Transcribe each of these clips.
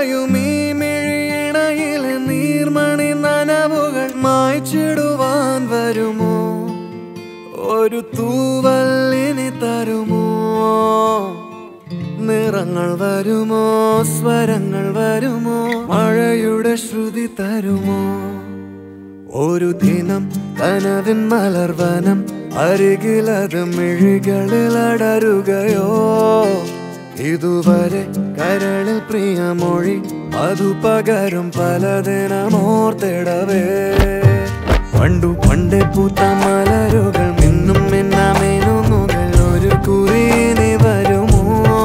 നിറയും ഈ മിഴിയിണയിലെ നീർമണി നനവുകൾ മായ്ച്ചിടുവാൻ വരുമോ ഒരു തൂവല്ലിനി തരുമോ നിറങ്ങൾ വരുമോ സ്വരങ്ങൾ വരുമോ മഴയുടെ ശ്രുതി തരുമോ ഒരു ദിനം കനവിൻ മലർവനം അരികിലത് മിഴികളിൽ അടരുകയോ ഇതുവരെ കരളിൽ പ്രിയമൊഴി അതു പകരും പലതിനമോർത്തിടവേ പണ്ടു പണ്ടേ പൂത്ത മലരുകൾ മിന്നും മിന്നാമേനുന്നുകൾ ഒരു കുറിയിനി വരുമോ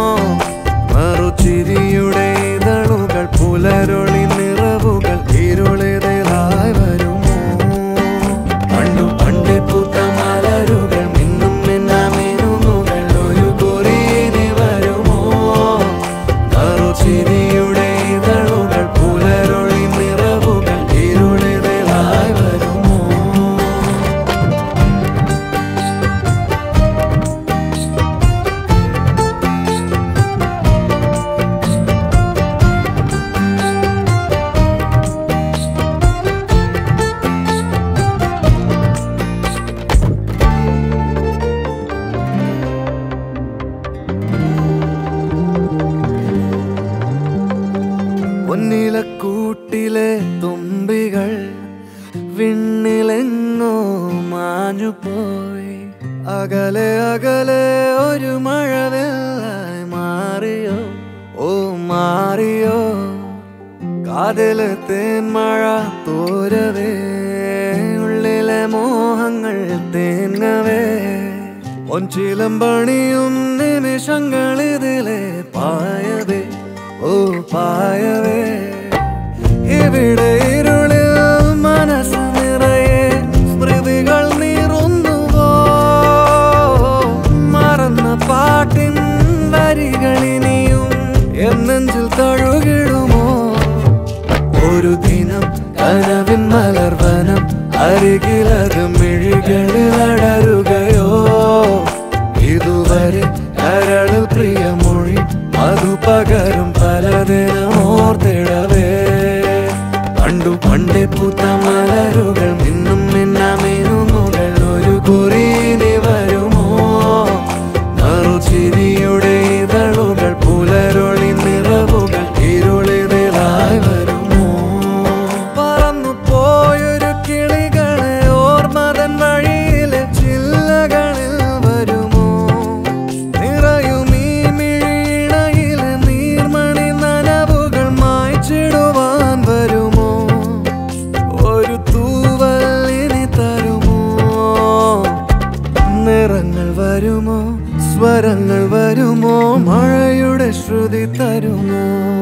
മറുചിരിയുടെ ഇതളുകൾ പുലരൊളി നിറവുകൾ ഇരുളിതലായി വരുമോ പണ്ടു പണ്ടേ പൂത്ത മലരുകൾ മിന്നും മിന്നാമേനുന്നുകൾ ഒരു കുറിയിനി വരുമോ മറുചിരിയുടെ ഇതളുകൾ പുലരൊളി നിറവുകൾ ഇരുളിതലായി വരുമോ പൊന്നിലക്കൂട്ടിലെ തുമ്പികൾ വിണ്ണിലെങ്ങോ മാഞ്ഞു പോയി അകലെ അകലെ ഒരു മഴവെള്ളായി മാറിയോ ഓ മാറിയോ കാതിലെ തേന്മഴ തോരവേ ഉള്ളിലെ മോഹങ്ങൾ തേങ്ങവേ ഒഞ്ചിലം പണിയും നിമിഷങ്ങളിതിലെ പായവേ ഓ പായവേ ഇവിടെ ഇരുളിൽ മനസ്സ് നിറയെ സ്മൃതികൾ നീറുന്നുവോ മറന്ന പാട്ടിൻ വരികളിനിയും എന്നെഞ്ചിൽ തഴുകിടുമോ ഒരു ദിനം കനവിൻ മലർവനം അരികിലത് മിഴികളിൽ അടരുകയോ ഇതുവരെ കരളിൽ പ്രിയമൊഴി അതു പകരും പലതിനും ഓർത്തിടവേ പണ്ടു പണ്ടേ പൂത്ത മലരുകൾ മിന്നും മിന്നാമേനുന്നുകൾ ഒരു കുറിയിനി വരുമോ മറുചിരിയുടെ ഇതളുകൾ പുലരൊളി നിറവുകൾ ഇരുളിതലായി വരുമോ പറന്നു പോയൊരു കിളികളെ ഓർമ്മതൻ വഴിയിലെ ചില്ലകളിൽ വരുമോ നിറയും ഈ മിഴിയിണയിലെ നീർമണി നനവുകൾ മായ്ച്ചിടുവാൻ വരുമോ ഒരു തൂവല്ലിനി തരുമോ നിറങ്ങൾ വരുമോ സ്വരങ്ങൾ വരുമോ മഴയുടെ ശ്രുതി തരുമോ